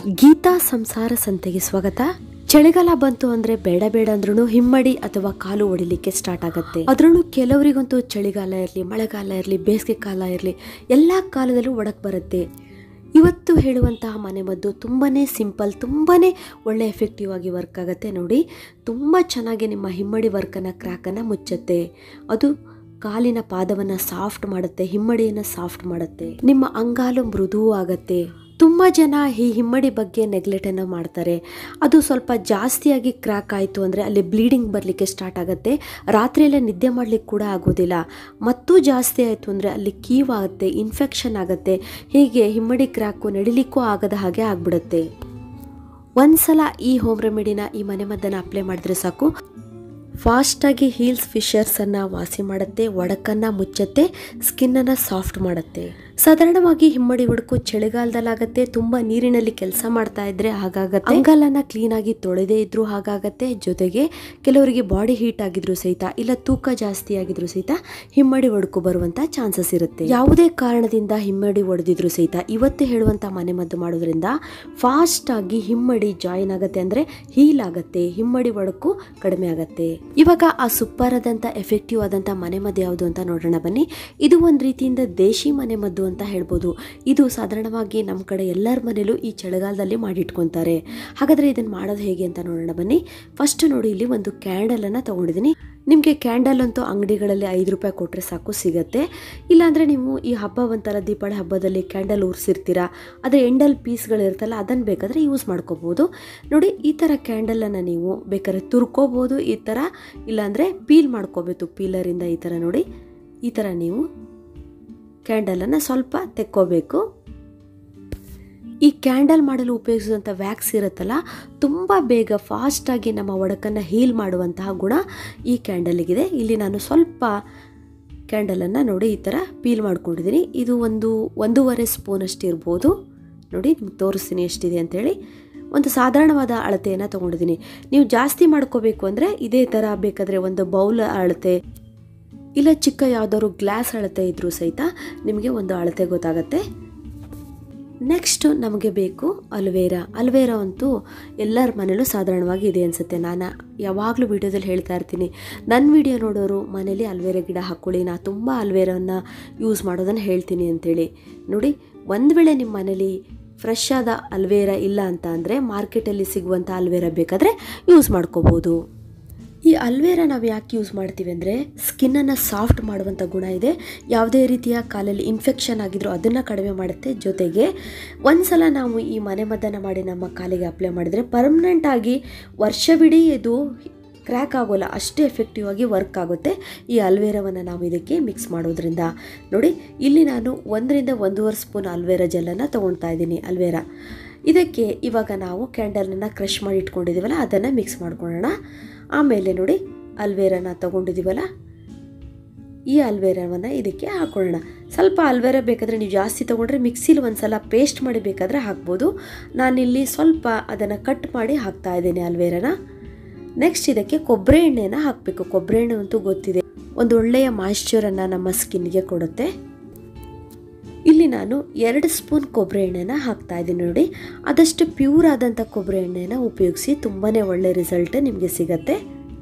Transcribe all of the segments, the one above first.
ಗೀತಾ ಸಂಸಾರ ಸಂತೆಗೆ ಸ್ವಾಗತ ಚಳಿಗಾಲ ಬಂತು ಅಂದ್ರೆ ಬೇಡ ಬೇಡ ಅಂದ್ರೂ ಹಿಮ್ಮಡಿ ಅಥವಾ ಕಾಲು ಹೊಡಿಲಿಕ್ಕೆ ಸ್ಟಾರ್ಟ್ ಆಗುತ್ತೆ ಅದ್ರಲ್ಲೂ ಕೆಲವರಿಗಂತೂ ಚಳಿಗಾಲ ಇರಲಿ ಮಳೆಗಾಲ ಇರಲಿ ಬೇಸಿಗೆ ಕಾಲ ಇರಲಿ ಎಲ್ಲ ಕಾಲದಲ್ಲೂ ಒಡಕ್ ಬರುತ್ತೆ ಇವತ್ತು ಹೇಳುವಂತಹ ಮನೆಮದ್ದು ತುಂಬಾನೇ ಸಿಂಪಲ್ ತುಂಬಾನೇ ಒಳ್ಳೆ ಎಫೆಕ್ಟಿವ್ ಆಗಿ ವರ್ಕ್ ಆಗುತ್ತೆ ನೋಡಿ ತುಂಬ ಚೆನ್ನಾಗಿ ನಿಮ್ಮ ಹಿಮ್ಮಡಿ ವರ್ಕನ್ನು ಕ್ರ್ಯಾಕನ್ನು ಮುಚ್ಚುತ್ತೆ ಅದು ಕಾಲಿನ ಪಾದವನ್ನು ಸಾಫ್ಟ್ ಮಾಡುತ್ತೆ ಹಿಮ್ಮಡಿಯನ್ನು ಸಾಫ್ಟ್ ಮಾಡುತ್ತೆ ನಿಮ್ಮ ಅಂಗಾಲು ಮೃದು ಆಗತ್ತೆ ತುಂಬ ಜನ ಈ ಹಿಮ್ಮಡಿ ಬಗ್ಗೆ ನೆಗ್ಲೆಟನ್ನು ಮಾಡ್ತಾರೆ ಅದು ಸ್ವಲ್ಪ ಜಾಸ್ತಿಯಾಗಿ ಕ್ರ್ಯಾಕ್ ಆಯಿತು ಅಂದರೆ ಅಲ್ಲಿ ಬ್ಲೀಡಿಂಗ್ ಬರಲಿಕ್ಕೆ ಸ್ಟಾರ್ಟ್ ಆಗುತ್ತೆ ರಾತ್ರಿಯಲ್ಲೇ ನಿದ್ದೆ ಮಾಡಲಿಕ್ಕೆ ಕೂಡ ಆಗೋದಿಲ್ಲ ಮತ್ತೂ ಜಾಸ್ತಿ ಆಯಿತು ಅಂದರೆ ಅಲ್ಲಿ ಕೀವಾಗುತ್ತೆ ಇನ್ಫೆಕ್ಷನ್ ಆಗುತ್ತೆ ಹೀಗೆ ಹಿಮ್ಮಡಿ ಕ್ರ್ಯಾಕು ನಡಿಲಿಕ್ಕೂ ಆಗದ ಹಾಗೆ ಆಗ್ಬಿಡುತ್ತೆ ಒಂದ್ಸಲ ಈ ಹೋಮ್ ರೆಮಿಡಿನ ಈ ಮನೆಮದ್ದನ್ನು ಅಪ್ಲೈ ಮಾಡಿದ್ರೆ ಸಾಕು ಫಾಸ್ಟಾಗಿ ಹೀಲ್ಸ್ ಫಿಶರ್ಸನ್ನು ವಾಸಿ ಮಾಡುತ್ತೆ ಒಡಕನ್ನು ಮುಚ್ಚತ್ತೆ ಸ್ಕಿನ್ನನ್ನು ಸಾಫ್ಟ್ ಮಾಡುತ್ತೆ ಸಾಧಾರಣವಾಗಿ ಹಿಮ್ಮಡಿ ಒಡಕು ಚಳಿಗಾಲದಲ್ಲಾಗತ್ತೆ ತುಂಬ ನೀರಿನಲ್ಲಿ ಕೆಲಸ ಮಾಡ್ತಾ ಇದ್ರೆ ಹಾಗಾಗತ್ತೆ ಅಂಗಾಲನ್ನ ಕ್ಲೀನಾಗಿ ತೊಳೆದೇ ಇದ್ರೂ ಹಾಗಾಗತ್ತೆ ಜೊತೆಗೆ ಕೆಲವರಿಗೆ ಬಾಡಿ ಹೀಟ್ ಆಗಿದ್ರು ಸಹಿತ ಇಲ್ಲ ತೂಕ ಜಾಸ್ತಿ ಆಗಿದ್ರು ಸಹಿತ ಹಿಮ್ಮಡಿ ಒಡಕು ಬರುವಂತ ಚಾನ್ಸಸ್ ಇರುತ್ತೆ ಯಾವುದೇ ಕಾರಣದಿಂದ ಹಿಮ್ಮಡಿ ಒಡೆದಿದ್ರು ಸಹಿತ ಇವತ್ತು ಹೇಳುವಂತ ಮನೆಮದ್ದು ಮಾಡೋದ್ರಿಂದ ಫಾಸ್ಟ್ ಆಗಿ ಹಿಮ್ಮಡಿ ಜಾಯಿನ್ ಆಗತ್ತೆ ಅಂದ್ರೆ ಹೀಲ್ ಆಗತ್ತೆ ಹಿಮ್ಮಡಿ ಒಡಕು ಕಡಿಮೆ ಆಗತ್ತೆ ಇವಾಗ ಆ ಸೂಪರ್ ಆದಂತ ಎಫೆಕ್ಟಿವ್ ಆದಂತ ಮನೆಮದ್ದು ಯಾವುದು ಅಂತ ನೋಡೋಣ ಬನ್ನಿ ಇದು ಒಂದು ರೀತಿಯಿಂದ ದೇಶಿ ಮನೆಮದ್ದು ಅಂತ ಹೇಳ್ಬೋದು ಇದು ಸಾಧಾರಣವಾಗಿ ನಮ್ಮ ಕಡೆ ಎಲ್ಲರ ಮನೇಲೂ ಈ ಚಳಿಗಾಲದಲ್ಲಿ ಮಾಡಿಟ್ಕೊತಾರೆ ಹಾಗಾದ್ರೆ ಇದನ್ನು ಮಾಡೋದು ಹೇಗೆ ಅಂತ ನೋಡೋಣ ಬನ್ನಿ ಫಸ್ಟ್ ನೋಡಿ ಇಲ್ಲಿ ಒಂದು ಕ್ಯಾಂಡಲನ್ನು ತಗೊಂಡಿದ್ದೀನಿ ನಿಮಗೆ ಕ್ಯಾಂಡಲ್ ಅಂತೂ ಅಂಗಡಿಗಳಲ್ಲಿ ಐದು ರೂಪಾಯಿ ಕೊಟ್ಟರೆ ಸಾಕು ಸಿಗತ್ತೆ ಇಲ್ಲಾಂದರೆ ನೀವು ಈ ಹಬ್ಬ ಬಂತಲ್ಲ ದೀಪಾವಳಿ ಹಬ್ಬದಲ್ಲಿ ಕ್ಯಾಂಡಲ್ ಉರಿಸಿರ್ತೀರಾ ಅದರ ಎಂಡಲ್ ಪೀಸ್ಗಳಿರ್ತಲ್ಲ ಅದನ್ನು ಬೇಕಾದರೆ ಯೂಸ್ ಮಾಡ್ಕೋಬೋದು ನೋಡಿ ಈ ಥರ ಕ್ಯಾಂಡಲನ್ನು ನೀವು ಬೇಕಾದ್ರೆ ತುರ್ಕೋಬೋದು ಈ ಥರ ಇಲ್ಲಾಂದರೆ ಪೀಲ್ ಮಾಡ್ಕೋಬೇಕು ಪೀಲರಿಂದ ಈ ಥರ ನೋಡಿ ಈ ಥರ ನೀವು ಕ್ಯಾಂಡಲನ್ನು ಸ್ವಲ್ಪ ತೆಕ್ಕೋಬೇಕು ಈ ಕ್ಯಾಂಡಲ್ ಮಾಡಲು ಉಪಯೋಗಿಸುವಂಥ ವ್ಯಾಕ್ಸ್ ಇರುತ್ತಲ್ಲ ತುಂಬ ಬೇಗ ಫಾಸ್ಟಾಗಿ ನಮ್ಮ ಒಡಕನ್ನು ಹೀಲ್ ಮಾಡುವಂತಹ ಗುಣ ಈ ಕ್ಯಾಂಡಲಿಗಿದೆ ಇಲ್ಲಿ ನಾನು ಸ್ವಲ್ಪ ಕ್ಯಾಂಡಲನ್ನು ನೋಡಿ ಈ ಥರ ಪೀಲ್ ಮಾಡ್ಕೊಂಡಿದ್ದೀನಿ ಇದು ಒಂದು ಒಂದೂವರೆ ಸ್ಪೂನ್ ಅಷ್ಟು ಇರ್ಬೋದು ನೋಡಿ ನಿಮ್ಗೆ ತೋರಿಸ್ತೀನಿ ಎಷ್ಟಿದೆ ಅಂಥೇಳಿ ಒಂದು ಸಾಧಾರಣವಾದ ಅಳತೆಯನ್ನು ತೊಗೊಂಡಿದ್ದೀನಿ ನೀವು ಜಾಸ್ತಿ ಮಾಡ್ಕೋಬೇಕು ಅಂದರೆ ಇದೇ ಥರ ಬೇಕಾದರೆ ಒಂದು ಬೌಲ್ ಅಳತೆ ಇಲ್ಲ ಚಿಕ್ಕ ಯಾವುದಾದ್ರು ಗ್ಲಾಸ್ ಅಳತೆ ಇದ್ರೂ ಸಹಿತ ನಿಮಗೆ ಒಂದು ಅಳತೆ ಗೊತ್ತಾಗತ್ತೆ ನೆಕ್ಸ್ಟ್ ನಮಗೆ ಬೇಕು ಅಲ್ವೇರಾ ಅಲ್ವೇರಾ ಅಂತೂ ಎಲ್ಲರ ಮನೇಲೂ ಸಾಧಾರಣವಾಗಿ ಇದೆ ಅನಿಸುತ್ತೆ ನಾನು ಯಾವಾಗಲೂ ವಿಡಿಯೋದಲ್ಲಿ ಹೇಳ್ತಾ ಇರ್ತೀನಿ ನನ್ನ ವಿಡಿಯೋ ನೋಡೋರು ಮನೇಲಿ ಅಲ್ವೇರಾ ಗಿಡ ಹಾಕ್ಕೊಳ್ಳಿ ನಾ ತುಂಬ ಅಲ್ವೇರಾವನ್ನು ಯೂಸ್ ಮಾಡೋದನ್ನು ಹೇಳ್ತೀನಿ ಅಂತೇಳಿ ನೋಡಿ ಒಂದು ವೇಳೆ ನಿಮ್ಮ ಮನೇಲಿ ಫ್ರೆಶ್ ಆದ ಅಲ್ವೇರಾ ಇಲ್ಲ ಅಂತ ಅಂದರೆ ಮಾರ್ಕೆಟಲ್ಲಿ ಸಿಗುವಂಥ ಅಲ್ವೇರಾ ಬೇಕಾದರೆ ಯೂಸ್ ಮಾಡ್ಕೋಬೋದು ಈ ಅಲ್ವೇರಾ ನಾವು ಯಾಕೆ ಯೂಸ್ ಮಾಡ್ತೀವಿ ಅಂದರೆ ಸ್ಕಿನ್ನನ್ನು ಸಾಫ್ಟ್ ಮಾಡುವಂಥ ಗುಣ ಇದೆ ಯಾವುದೇ ರೀತಿಯ ಕಾಲಲ್ಲಿ ಇನ್ಫೆಕ್ಷನ್ ಆಗಿದ್ರು ಅದನ್ನು ಕಡಿಮೆ ಮಾಡುತ್ತೆ ಜೊತೆಗೆ ಒಂದು ಸಲ ನಾವು ಈ ಮನೆಮದ್ದನ್ನು ಮಾಡಿ ನಮ್ಮ ಕಾಲಿಗೆ ಅಪ್ಲೈ ಮಾಡಿದರೆ ಪರ್ಮನೆಂಟಾಗಿ ವರ್ಷವಿಡೀ ಇದು ಕ್ರ್ಯಾಕ್ ಆಗೋಲ್ಲ ಅಷ್ಟೇ ಎಫೆಕ್ಟಿವ್ ಆಗಿ ವರ್ಕ್ ಆಗುತ್ತೆ ಈ ಅಲ್ವೇರಾವನ್ನು ನಾವು ಇದಕ್ಕೆ ಮಿಕ್ಸ್ ಮಾಡೋದ್ರಿಂದ ನೋಡಿ ಇಲ್ಲಿ ನಾನು ಒಂದರಿಂದ ಒಂದೂವರೆ ಸ್ಪೂನ್ ಅಲ್ವೇರಾ ಜೆಲ್ಲನ್ನು ತೊಗೊಳ್ತಾ ಇದ್ದೀನಿ ಅಲ್ವೇರಾ ಇದಕ್ಕೆ ಇವಾಗ ನಾವು ಕ್ಯಾಂಡಲನ್ನು ಕ್ರಷ್ ಮಾಡಿ ಇಟ್ಕೊಂಡಿದ್ದೀವಲ್ಲ ಅದನ್ನು ಮಿಕ್ಸ್ ಮಾಡ್ಕೊಳ್ಳೋಣ ಆಮೇಲೆ ನೋಡಿ ಅಲ್ವೇರಾನ ತೊಗೊಂಡಿದ್ದೀವಲ್ಲ ಈ ಅಲ್ವೇರಾವನ್ನು ಇದಕ್ಕೆ ಹಾಕೊಳ್ಳೋಣ ಸ್ವಲ್ಪ ಅಲ್ವೇರಾ ಬೇಕಾದರೆ ನೀವು ಜಾಸ್ತಿ ತೊಗೊಂಡ್ರೆ ಮಿಕ್ಸಿಲಿ ಒಂದು ಸಲ ಪೇಸ್ಟ್ ಮಾಡಿ ಬೇಕಾದರೆ ಹಾಕ್ಬೋದು ನಾನಿಲ್ಲಿ ಸ್ವಲ್ಪ ಅದನ್ನು ಕಟ್ ಮಾಡಿ ಹಾಕ್ತಾ ಇದ್ದೀನಿ ಅಲ್ವೇರಾನ ನೆಕ್ಸ್ಟ್ ಇದಕ್ಕೆ ಕೊಬ್ಬರಿ ಎಣ್ಣೆನ ಹಾಕಬೇಕು ಕೊಬ್ಬರಿ ಎಣ್ಣೆ ಅಂತೂ ಗೊತ್ತಿದೆ ಒಂದು ಒಳ್ಳೆಯ ಮಾಯಿಶ್ಚರನ್ನು ನಮ್ಮ ಸ್ಕಿನ್ಗೆ ಕೊಡುತ್ತೆ ಇಲ್ಲಿ ನಾನು ಎರಡು ಸ್ಪೂನ್ ಕೊಬ್ಬರಿ ಎಣ್ಣೆನ ಹಾಕ್ತಾ ಇದ್ದೀನಿ ನೋಡಿ ಆದಷ್ಟು ಪ್ಯೂರ್ ಆದಂಥ ಕೊಬ್ಬರಿ ಎಣ್ಣೆನ ಉಪಯೋಗಿಸಿ ತುಂಬಾ ಒಳ್ಳೆ ರಿಸಲ್ಟ್ ನಿಮಗೆ ಸಿಗತ್ತೆ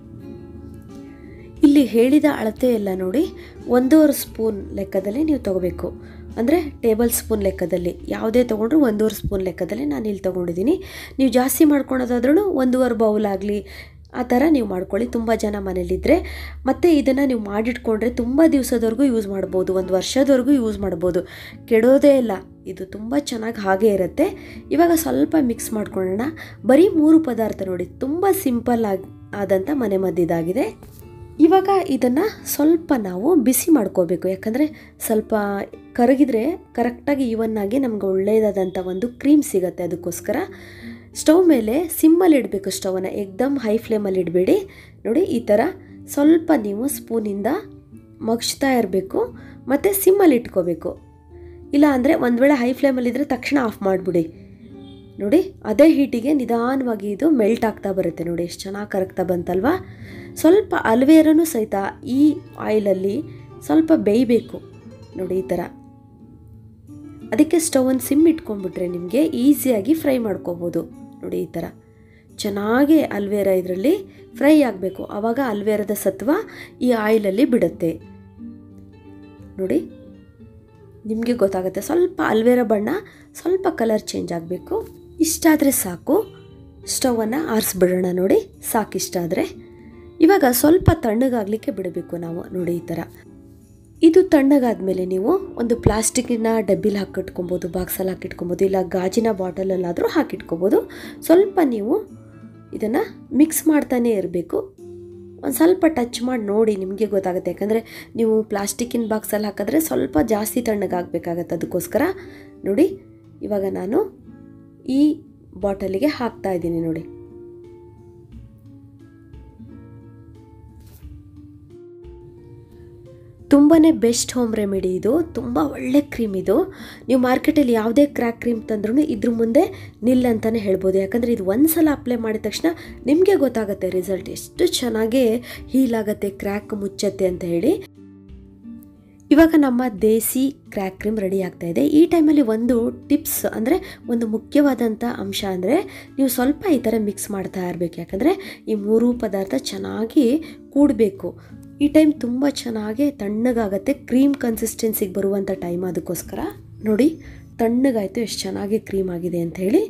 ಇಲ್ಲಿ ಹೇಳಿದ ಅಳತೆ ಎಲ್ಲ ನೋಡಿ ಒಂದೂವರೆ ಸ್ಪೂನ್ ಲೆಕ್ಕದಲ್ಲಿ ನೀವು ತಗೋಬೇಕು ಅಂದರೆ ಟೇಬಲ್ ಸ್ಪೂನ್ ಲೆಕ್ಕದಲ್ಲಿ ಯಾವುದೇ ತೊಗೊಂಡ್ರು ಒಂದೂವರೆ ಸ್ಪೂನ್ ಲೆಕ್ಕದಲ್ಲಿ ನಾನು ಇಲ್ಲಿ ತೊಗೊಂಡಿದ್ದೀನಿ ನೀವು ಜಾಸ್ತಿ ಮಾಡ್ಕೊಳೋದಾದ್ರೂ ಒಂದೂವರೆ ಬೌಲ್ ಆಗಲಿ ಆ ಥರ ನೀವು ಮಾಡ್ಕೊಳ್ಳಿ ತುಂಬ ಜನ ಮನೇಲಿದ್ದರೆ ಮತ್ತು ಇದನ್ನು ನೀವು ಮಾಡಿಟ್ಕೊಂಡ್ರೆ ತುಂಬ ದಿವಸದವರೆಗೂ ಯೂಸ್ ಮಾಡ್ಬೋದು ಒಂದು ವರ್ಷದವರೆಗೂ ಯೂಸ್ ಮಾಡ್ಬೋದು ಕೆಡೋದೇ ಇಲ್ಲ ಇದು ತುಂಬ ಚೆನ್ನಾಗಿ ಹಾಗೇ ಇರುತ್ತೆ ಇವಾಗ ಸ್ವಲ್ಪ ಮಿಕ್ಸ್ ಮಾಡ್ಕೊಳ್ಳೋಣ ಬರೀ ಮೂರು ಪದಾರ್ಥ ನೋಡಿ ತುಂಬ ಸಿಂಪಲ್ ಆಗಿ ಆದಂಥ ಮನೆಮದ್ದಿದಾಗಿದೆ ಇವಾಗ ಇದನ್ನು ಸ್ವಲ್ಪ ನಾವು ಬಿಸಿ ಮಾಡ್ಕೋಬೇಕು ಯಾಕಂದರೆ ಸ್ವಲ್ಪ ಕರಗಿದ್ರೆ ಕರೆಕ್ಟಾಗಿ ಇವನ್ನಾಗಿ ನಮ್ಗೆ ಒಳ್ಳೆಯದಾದಂಥ ಒಂದು ಕ್ರೀಮ್ ಸಿಗುತ್ತೆ ಅದಕ್ಕೋಸ್ಕರ ಸ್ಟವ್ ಮೇಲೆ ಸಿಮ್ಮಲ್ಲಿ ಇಡಬೇಕು ಸ್ಟವನ್ನು ಎಕ್ದಮ್ ಹೈ ಫ್ಲೇಮಲ್ಲಿ ಇಡಬೇಡಿ ನೋಡಿ ಈ ಥರ ಸ್ವಲ್ಪ ನೀವು ಸ್ಪೂನಿಂದ ಮಗ್ಚ್ತಾ ಇರಬೇಕು ಮತ್ತು ಸಿಮ್ಮಲ್ಲಿ ಇಟ್ಕೋಬೇಕು ಇಲ್ಲ ಅಂದರೆ ಒಂದು ವೇಳೆ ಹೈ ಫ್ಲೇಮಲ್ಲಿದ್ದರೆ ತಕ್ಷಣ ಆಫ್ ಮಾಡಿಬಿಡಿ ನೋಡಿ ಅದೇ ಹೀಟಿಗೆ ನಿಧಾನವಾಗಿ ಇದು ಮೆಲ್ಟ್ ಆಗ್ತಾ ಬರುತ್ತೆ ನೋಡಿ ಎಷ್ಟು ಚೆನ್ನಾಗಿ ಕರಗ್ತಾ ಬಂತಲ್ವಾ ಸ್ವಲ್ಪ ಅಲ್ವೇರನೂ ಸಹಿತ ಈ ಆಯಿಲಲ್ಲಿ ಸ್ವಲ್ಪ ಬೇಯಬೇಕು ನೋಡಿ ಈ ಥರ ಅದಕ್ಕೆ ಸ್ಟವನ್ನು ಸಿಮ್ ಇಟ್ಕೊಂಡ್ಬಿಟ್ರೆ ನಿಮಗೆ ಈಸಿಯಾಗಿ ಫ್ರೈ ಮಾಡ್ಕೋಬೋದು ನೋಡಿ ಈ ಥರ ಚೆನ್ನಾಗಿ ಅಲ್ವೇರಾ ಇದರಲ್ಲಿ ಫ್ರೈ ಆಗಬೇಕು ಆವಾಗ ಅಲ್ವೇರದ ಸತ್ವ ಈ ಆಯಿಲಲ್ಲಿ ಬಿಡುತ್ತೆ ನೋಡಿ ನಿಮಗೆ ಗೊತ್ತಾಗುತ್ತೆ ಸ್ವಲ್ಪ ಅಲ್ವೇರಾ ಬಣ್ಣ ಸ್ವಲ್ಪ ಕಲರ್ ಚೇಂಜ್ ಆಗಬೇಕು ಇಷ್ಟಾದರೆ ಸಾಕು ಸ್ಟವನ್ನು ಆರಿಸ್ಬಿಡೋಣ ನೋಡಿ ಸಾಕಿಷ್ಟ ಆದರೆ ಇವಾಗ ಸ್ವಲ್ಪ ತಣ್ಣಗಾಗಲಿಕ್ಕೆ ಬಿಡಬೇಕು ನಾವು ನೋಡಿ ಈ ಥರ ಇದು ತಣ್ಣಗಾದ್ಮೇಲೆ ನೀವು ಒಂದು ಪ್ಲಾಸ್ಟಿಕ್ಕಿನ ಡಬ್ಬಿಲಿ ಹಾಕಿಟ್ಕೊಬೋದು ಬಾಕ್ಸಲ್ಲಿ ಹಾಕಿಟ್ಕೊಬೋದು ಇಲ್ಲ ಗಾಜಿನ ಬಾಟಲಲ್ಲಾದರೂ ಹಾಕಿಟ್ಕೊಬೋದು ಸ್ವಲ್ಪ ನೀವು ಇದನ್ನು ಮಿಕ್ಸ್ ಮಾಡ್ತಾನೇ ಇರಬೇಕು ಒಂದು ಸ್ವಲ್ಪ ಟಚ್ ಮಾಡಿ ನೋಡಿ ನಿಮಗೆ ಗೊತ್ತಾಗುತ್ತೆ ಯಾಕಂದರೆ ನೀವು ಪ್ಲಾಸ್ಟಿಕ್ಕಿನ ಬಾಕ್ಸಲ್ಲಿ ಹಾಕಿದ್ರೆ ಸ್ವಲ್ಪ ಜಾಸ್ತಿ ತಣ್ಣಗಾಗಬೇಕಾಗತ್ತೆ ಅದಕ್ಕೋಸ್ಕರ ನೋಡಿ ಇವಾಗ ನಾನು ಈ ಬಾಟಲಿಗೆ ಹಾಕ್ತಾ ಇದ್ದೀನಿ ನೋಡಿ ತುಂಬಾ ಬೆಸ್ಟ್ ಹೋಮ್ ರೆಮಿಡಿ ಇದು ತುಂಬ ಒಳ್ಳೆ ಕ್ರೀಮ್ ಇದು ನೀವು ಮಾರ್ಕೆಟಲ್ಲಿ ಯಾವುದೇ ಕ್ರ್ಯಾಕ್ ಕ್ರೀಮ್ ತಂದ್ರೂ ಇದ್ರ ಮುಂದೆ ನಿಲ್ ಅಂತಲೇ ಹೇಳ್ಬೋದು ಯಾಕಂದರೆ ಇದು ಒಂದು ಸಲ ಅಪ್ಲೈ ಮಾಡಿದ ತಕ್ಷಣ ನಿಮಗೆ ಗೊತ್ತಾಗುತ್ತೆ ರಿಸಲ್ಟ್ ಎಷ್ಟು ಚೆನ್ನಾಗೇ ಹೀಲ್ ಆಗುತ್ತೆ ಕ್ರ್ಯಾಕ್ ಮುಚ್ಚತ್ತೆ ಅಂತ ಹೇಳಿ ಇವಾಗ ನಮ್ಮ ದೇಸಿ ಕ್ರ್ಯಾಕ್ ಕ್ರೀಮ್ ರೆಡಿ ಆಗ್ತಾ ಇದೆ ಈ ಟೈಮಲ್ಲಿ ಒಂದು ಟಿಪ್ಸ್ ಅಂದರೆ ಒಂದು ಮುಖ್ಯವಾದಂಥ ಅಂಶ ಅಂದರೆ ನೀವು ಸ್ವಲ್ಪ ಈ ಥರ ಮಿಕ್ಸ್ ಮಾಡ್ತಾ ಇರಬೇಕು ಯಾಕಂದರೆ ಈ ಮೂರು ಪದಾರ್ಥ ಚೆನ್ನಾಗಿ ಕೂಡಬೇಕು ಈ ಟೈಮ್ ತುಂಬ ಚೆನ್ನಾಗಿ ತಣ್ಣಗಾಗತ್ತೆ ಕ್ರೀಮ್ ಕನ್ಸಿಸ್ಟೆನ್ಸಿಗೆ ಬರುವಂಥ ಟೈಮ್ ಅದಕ್ಕೋಸ್ಕರ ನೋಡಿ ತಣ್ಣಗಾಯಿತು ಎಷ್ಟು ಚೆನ್ನಾಗಿ ಕ್ರೀಮ್ ಆಗಿದೆ ಅಂತ ಹೇಳಿ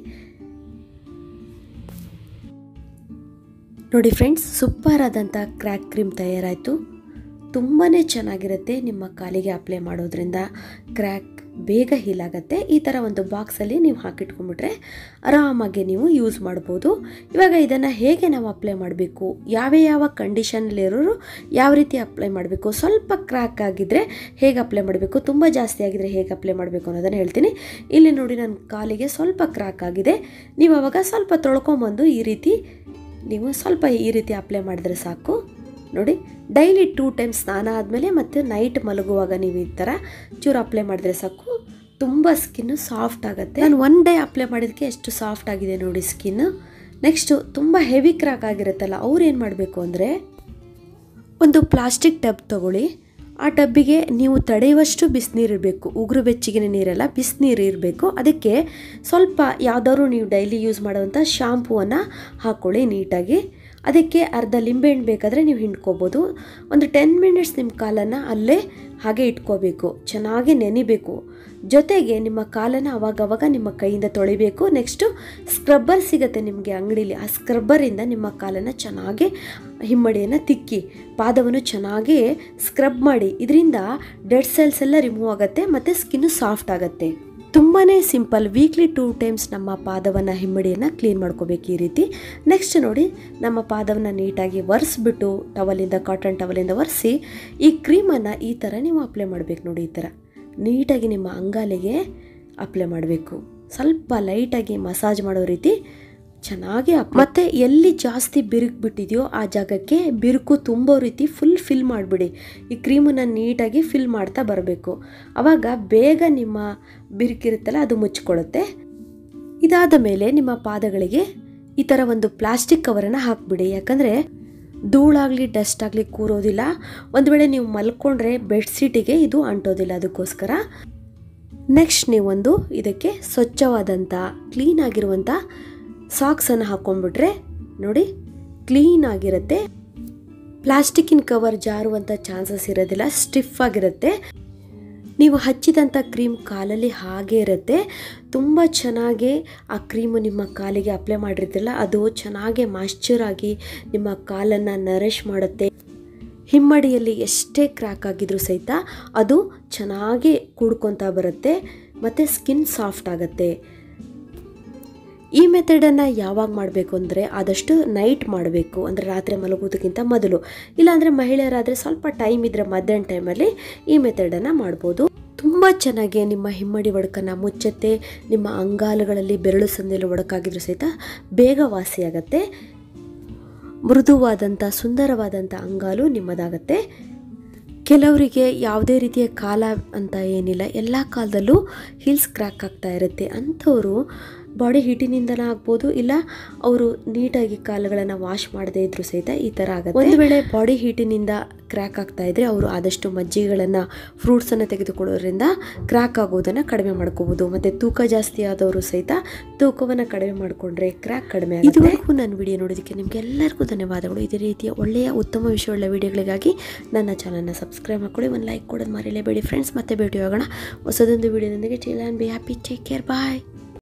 ನೋಡಿ ಫ್ರೆಂಡ್ಸ್ ಸೂಪರ್ ಆದಂಥ ಕ್ರ್ಯಾಕ್ ಕ್ರೀಮ್ ತಯಾರಾಯಿತು ತುಂಬಾ ಚೆನ್ನಾಗಿರುತ್ತೆ ನಿಮ್ಮ ಕಾಲಿಗೆ ಅಪ್ಲೈ ಮಾಡೋದ್ರಿಂದ ಕ್ರ್ಯಾಕ್ ಬೇಗ ಹೀಲ್ ಆಗುತ್ತೆ ಈ ಥರ ಒಂದು ಬಾಕ್ಸಲ್ಲಿ ನೀವು ಹಾಕಿಟ್ಕೊಂಡ್ಬಿಟ್ರೆ ಆರಾಮಾಗಿ ನೀವು ಯೂಸ್ ಮಾಡ್ಬೋದು ಇವಾಗ ಇದನ್ನು ಹೇಗೆ ನಾವು ಅಪ್ಲೈ ಮಾಡಬೇಕು ಯಾವ ಯಾವ ಕಂಡೀಷನಲ್ಲಿರೋರು ಯಾವ ರೀತಿ ಅಪ್ಲೈ ಮಾಡಬೇಕು ಸ್ವಲ್ಪ ಕ್ರ್ಯಾಕ್ ಆಗಿದ್ದರೆ ಹೇಗೆ ಅಪ್ಲೈ ಮಾಡಬೇಕು ತುಂಬ ಜಾಸ್ತಿ ಆಗಿದ್ರೆ ಹೇಗೆ ಅಪ್ಲೈ ಮಾಡಬೇಕು ಅನ್ನೋದನ್ನು ಹೇಳ್ತೀನಿ ಇಲ್ಲಿ ನೋಡಿ ನನ್ನ ಕಾಲಿಗೆ ಸ್ವಲ್ಪ ಕ್ರ್ಯಾಕ್ ಆಗಿದೆ ನೀವು ಅವಾಗ ಸ್ವಲ್ಪ ತೊಳ್ಕೊಂಬಂದು ಈ ರೀತಿ ನೀವು ಸ್ವಲ್ಪ ಈ ರೀತಿ ಅಪ್ಲೈ ಮಾಡಿದ್ರೆ ಸಾಕು ನೋಡಿ ಡೈಲಿ ಟೂ ಟೈಮ್ ಸ್ನಾನ ಆದಮೇಲೆ ಮತ್ತು ನೈಟ್ ಮಲಗುವಾಗ ನೀವು ಈ ಥರ ಚೂರು ಅಪ್ಲೈ ಮಾಡಿದ್ರೆ ಸಾಕು ತುಂಬ ಸ್ಕಿನ್ನು ಸಾಫ್ಟ್ ಆಗುತ್ತೆ ನಾನು ಒನ್ ಡೇ ಅಪ್ಲೈ ಮಾಡಿದ್ದಕ್ಕೆ ಎಷ್ಟು ಸಾಫ್ಟ್ ಆಗಿದೆ ನೋಡಿ ಸ್ಕಿನ್ ನೆಕ್ಸ್ಟು ತುಂಬ ಹೆವಿ ಕ್ರಾಕ್ ಆಗಿರುತ್ತಲ್ಲ ಅವ್ರು ಏನು ಮಾಡಬೇಕು ಅಂದರೆ ಒಂದು ಪ್ಲಾಸ್ಟಿಕ್ ಟಬ್ ತಗೊಳ್ಳಿ ಆ ಟಬ್ಬಿಗೆ ನೀವು ತಡೆಯುವಷ್ಟು ಬಿಸಿನೀರು ಇರಬೇಕು ಉಗುರು ಬೆಚ್ಚಗಿನ ನೀರೆಲ್ಲ ಬಿಸಿನೀರು ಇರಬೇಕು ಅದಕ್ಕೆ ಸ್ವಲ್ಪ ಯಾವುದಾದ್ರು ನೀವು ಡೈಲಿ ಯೂಸ್ ಮಾಡುವಂಥ ಶಾಂಪೂವನ್ನು ಹಾಕ್ಕೊಳ್ಳಿ ನೀಟಾಗಿ ಅದಕ್ಕೆ ಅರ್ಧ ಲಿಂಬೆಹಣ್ಣು ಬೇಕಾದರೆ ನೀವು ಹಿಂಡ್ಕೋಬೋದು ಒಂದು ಟೆನ್ ಮಿನಿಟ್ಸ್ ನಿಮ್ಮ ಕಾಲನ್ನು ಅಲ್ಲೇ ಹಾಗೆ ಇಟ್ಕೋಬೇಕು ಚೆನ್ನಾಗಿ ನೆನಿಬೇಕು ಜೊತೆಗೆ ನಿಮ್ಮ ಕಾಲನ್ನು ಅವಾಗವಾಗ ನಿಮ್ಮ ಕೈಯಿಂದ ತೊಳಿಬೇಕು ನೆಕ್ಸ್ಟು ಸ್ಕ್ರಬ್ಬರ್ ಸಿಗುತ್ತೆ ನಿಮಗೆ ಅಂಗಡೀಲಿ ಆ ಸ್ಕ್ರಬ್ಬರಿಂದ ನಿಮ್ಮ ಕಾಲನ್ನು ಚೆನ್ನಾಗಿ ಹಿಮ್ಮಡಿಯನ್ನು ತಿಕ್ಕಿ ಪಾದವನ್ನು ಚೆನ್ನಾಗಿ ಸ್ಕ್ರಬ್ ಮಾಡಿ ಇದರಿಂದ ಡೆಡ್ ಸೆಲ್ಸ್ ಎಲ್ಲ ರಿಮೂವ್ ಆಗುತ್ತೆ ಮತ್ತು ಸ್ಕಿನ್ನು ಸಾಫ್ಟ್ ಆಗುತ್ತೆ ತುಂಬಾ ಸಿಂಪಲ್ ವೀಕ್ಲಿ ಟೂ ಟೈಮ್ಸ್ ನಮ್ಮ ಪಾದವನ್ನು ಹಿಮ್ಮಡಿಯನ್ನು ಕ್ಲೀನ್ ಮಾಡ್ಕೋಬೇಕು ಈ ರೀತಿ ನೆಕ್ಸ್ಟ್ ನೋಡಿ ನಮ್ಮ ಪಾದವನ್ನು ನೀಟಾಗಿ ಒರೆಸ್ಬಿಟ್ಟು ಟವಲಿಂದ ಕಾಟನ್ ಟವಲಿಂದ ಒರೆಸಿ ಈ ಕ್ರೀಮನ್ನು ಈ ಥರ ನೀವು ಅಪ್ಲೈ ಮಾಡಬೇಕು ನೋಡಿ ಈ ಥರ ನೀಟಾಗಿ ನಿಮ್ಮ ಅಂಗಾಲಿಗೆ ಅಪ್ಲೈ ಮಾಡಬೇಕು ಸ್ವಲ್ಪ ಲೈಟಾಗಿ ಮಸಾಜ್ ಮಾಡೋ ರೀತಿ ಚೆನ್ನಾಗಿ ಅಪ್ ಮತ್ತು ಎಲ್ಲಿ ಜಾಸ್ತಿ ಬಿರುಕು ಬಿಟ್ಟಿದೆಯೋ ಆ ಜಾಗಕ್ಕೆ ಬಿರುಕು ತುಂಬೋ ರೀತಿ ಫುಲ್ ಫಿಲ್ ಮಾಡಿಬಿಡಿ ಈ ಕ್ರೀಮನ್ನು ನೀಟಾಗಿ ಫಿಲ್ ಮಾಡ್ತಾ ಬರಬೇಕು ಆವಾಗ ಬೇಗ ನಿಮ್ಮ ಬಿರುಕಿರುತ್ತಲ್ಲ ಅದು ಮುಚ್ಕೊಳ್ಳುತ್ತೆ ಇದಾದ ಮೇಲೆ ನಿಮ್ಮ ಪಾದಗಳಿಗೆ ಈ ಥರ ಒಂದು ಪ್ಲಾಸ್ಟಿಕ್ ಕವರನ್ನು ಹಾಕ್ಬಿಡಿ ಯಾಕಂದರೆ ಧೂಳಾಗಲಿ ಡಸ್ಟ್ ಆಗಲಿ ಕೂರೋದಿಲ್ಲ ಒಂದು ವೇಳೆ ನೀವು ಮಲ್ಕೊಂಡ್ರೆ ಬೆಡ್ಶೀಟಿಗೆ ಇದು ಅಂಟೋದಿಲ್ಲ ಅದಕ್ಕೋಸ್ಕರ ನೆಕ್ಸ್ಟ್ ನೀವೊಂದು ಇದಕ್ಕೆ ಸ್ವಚ್ಛವಾದಂಥ ಕ್ಲೀನ್ ಆಗಿರುವಂಥ ಸಾಕ್ಸನ್ನು ಹಾಕ್ಕೊಂಡ್ಬಿಟ್ರೆ ನೋಡಿ ಕ್ಲೀನ್ ಆಗಿರುತ್ತೆ ಪ್ಲಾಸ್ಟಿಕ್ಕಿನ ಕವರ್ ಜಾರುವಂಥ ಚಾನ್ಸಸ್ ಇರೋದಿಲ್ಲ ಸ್ಟಿಫ್ ಆಗಿರುತ್ತೆ ನೀವು ಹಚ್ಚಿದಂಥ ಕ್ರೀಮ್ ಕಾಲಲ್ಲಿ ಹಾಗೆ ಇರುತ್ತೆ ತುಂಬ ಚೆನ್ನಾಗಿ ಆ ಕ್ರೀಮು ನಿಮ್ಮ ಕಾಲಿಗೆ ಅಪ್ಲೈ ಮಾಡಿರ್ತಿಲ್ಲ ಅದು ಚೆನ್ನಾಗಿ ಮಾಯ್ಶ್ಚರ್ ಆಗಿ ನಿಮ್ಮ ಕಾಲನ್ನು ನರಿಶ್ ಮಾಡುತ್ತೆ ಹಿಮ್ಮಡಿಯಲ್ಲಿ ಎಷ್ಟೇ ಕ್ರ್ಯಾಕ್ ಆಗಿದ್ರೂ ಸಹಿತ ಅದು ಚೆನ್ನಾಗಿ ಕೂಡ್ಕೊತಾ ಬರುತ್ತೆ ಮತ್ತು ಸ್ಕಿನ್ ಸಾಫ್ಟ್ ಆಗುತ್ತೆ ಈ ಮೆಥಡನ್ನು ಯಾವಾಗ ಮಾಡಬೇಕು ಅಂದರೆ ಆದಷ್ಟು ನೈಟ್ ಮಾಡಬೇಕು ಅಂದರೆ ರಾತ್ರಿ ಮಲಗೋದಕ್ಕಿಂತ ಮೊದಲು ಇಲ್ಲಾಂದರೆ ಮಹಿಳೆಯರಾದರೆ ಸ್ವಲ್ಪ ಟೈಮ್ ಇದ್ದರೆ ಮಧ್ಯಾಹ್ನ ಟೈಮಲ್ಲಿ ಈ ಮೆಥಡನ್ನು ಮಾಡ್ಬೋದು ತುಂಬ ಚೆನ್ನಾಗಿ ನಿಮ್ಮ ಹಿಮ್ಮಡಿ ಒಡಕನ್ನು ಮುಚ್ಚತ್ತೆ ನಿಮ್ಮ ಅಂಗಾಲುಗಳಲ್ಲಿ ಬೆರಳು ಸಂದಿಲು ಒಡಕಾಗಿದ್ರು ಸಹಿತ ಬೇಗ ವಾಸಿಯಾಗತ್ತೆ ಮೃದುವಾದಂಥ ಸುಂದರವಾದಂಥ ಅಂಗಾಲು ನಿಮ್ಮದಾಗತ್ತೆ ಕೆಲವರಿಗೆ ಯಾವುದೇ ರೀತಿಯ ಕಾಲ ಅಂತ ಏನಿಲ್ಲ ಎಲ್ಲ ಕಾಲದಲ್ಲೂ ಹಿಲ್ಸ್ ಕ್ರ್ಯಾಕ್ ಆಗ್ತಾ ಇರುತ್ತೆ ಅಂಥವರು ಬಾಡಿ ಹೀಟಿನಿಂದನ ಆಗ್ಬೋದು ಇಲ್ಲ ಅವರು ನೀಟಾಗಿ ಕಾಲುಗಳನ್ನು ವಾಶ್ ಮಾಡದೇ ಇದ್ರು ಸಹಿತ ಈ ಥರ ಆಗುತ್ತೆ ಒಂದು ವೇಳೆ ಬಾಡಿ ಹೀಟಿನಿಂದ ಕ್ರ್ಯಾಕ್ ಆಗ್ತಾ ಇದ್ರೆ ಅವರು ಆದಷ್ಟು ಮಜ್ಜಿಗೆಗಳನ್ನು ಫ್ರೂಟ್ಸನ್ನು ತೆಗೆದುಕೊಳ್ಳೋದ್ರಿಂದ ಕ್ರ್ಯಾಕ್ ಆಗೋದನ್ನು ಕಡಿಮೆ ಮಾಡ್ಕೋಬಹುದು ಮತ್ತು ತೂಕ ಜಾಸ್ತಿ ಆದವರು ಸಹಿತ ತೂಕವನ್ನು ಕಡಿಮೆ ಮಾಡಿಕೊಂಡ್ರೆ ಕ್ರ್ಯಾಕ್ ಕಡಿಮೆ ಆಗುತ್ತೆ ಇದುವರೆಗೂ ನನ್ನ ವಿಡಿಯೋ ನೋಡೋದಕ್ಕೆ ನಿಮಗೆ ಎಲ್ಲರಿಗೂ ಧನ್ಯವಾದಗಳು ಇದೇ ರೀತಿಯ ಒಳ್ಳೆಯ ಉತ್ತಮ ವಿಷಯವುಳ್ಳ ವಿಡಿಯೋಗಳಿಗಾಗಿ ನನ್ನ ಚಾನಲ್ನ ಸಬ್ಸ್ಕ್ರೈಬ್ ಮಾಡ್ಕೊಳ್ಳಿ ಒಂದು ಲೈಕ್ ಕೊಡೋದು ಮರೆಯಲೇಬೇಡಿ ಫ್ರೆಂಡ್ಸ್ ಮತ್ತೆ ಭೇಟಿ ಹೋಗೋಣ ಹೊಸದೊಂದು ವಿಡಿಯೋದೊಂದಿಗೆ chill and be happy take care bye